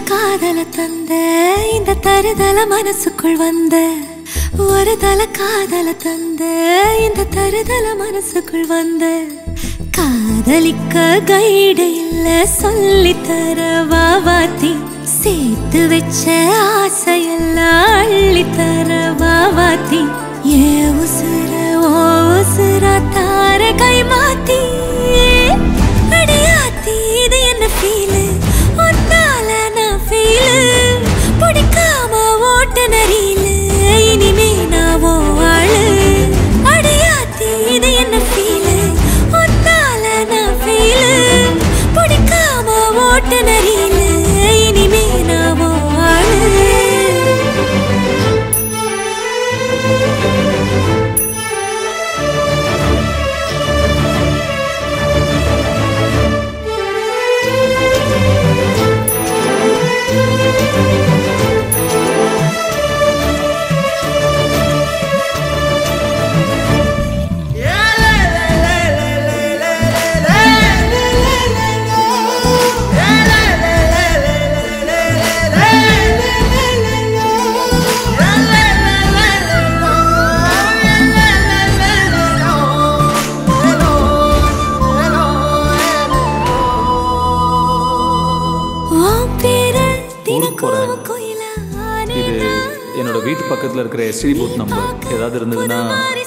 காதல தந்த இந்த தருதல மனசுக்குள் வந்த ஒரு தல காதல தந்த இந்த தருதல மனசுக்குள் வந்த காதலிக்க கைடு இல்ல சொல்லி தர வாவாத்தி சேர்த்து வச்ச ஆசையெல்லாம் அள்ளி தர வாவாத்தி ஏ உசுர ஓ உசுர தார கை மாத்தி அடியாத்தி இது என்ன ஃபீலு ஒன்னால நான் ஃபீலு பிடிக்காம ஓட்ட நரியில இனிமே நான் ஓ ஆளு அடியாத்தி இது என்ன ஃபீலு ஒன்னால நான் ஃபீலு பிடிக்காம ஓட்ட நரியில இனிமே நான் ஓ ஆளு உன் பேரு தினக்கும் போறேன். கோயிலா இது என்னோட வீட்டு பக்கத்தில் இருக்கிற எஸ்டி பூத் நம்பர் ஏதாவது இருந்ததுன்னா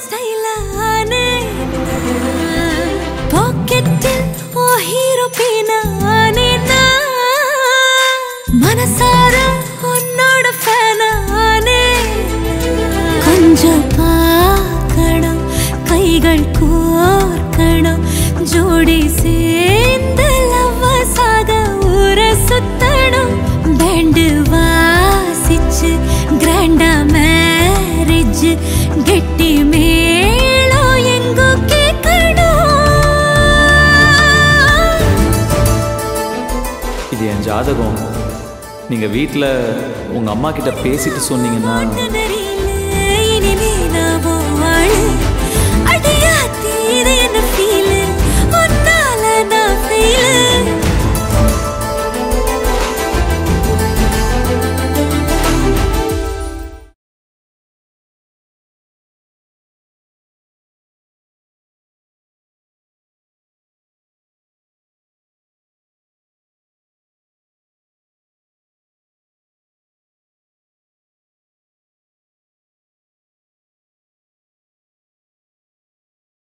பாக்கெட்டில் ஓ ஹீரோ பேனானே மனசார உன்னோட ஃபேனானே கொஞ்சம் பார்க்கணும் கைகள் கோர்க்கணும் ஜோடி சேர்ந்து லவ்வசாக ஊர சுத்தணும் பேண்டு வாசிச்சு கிராண்டா மேரேஜ் கெட்டி மேளம் எங்கோ கேட்கணும் இது என் ஜாதகம் நீங்கள் வீட்டில் உங்கள் அம்மா கிட்ட பேசிட்டு சொன்னீங்கன்னா நிறைய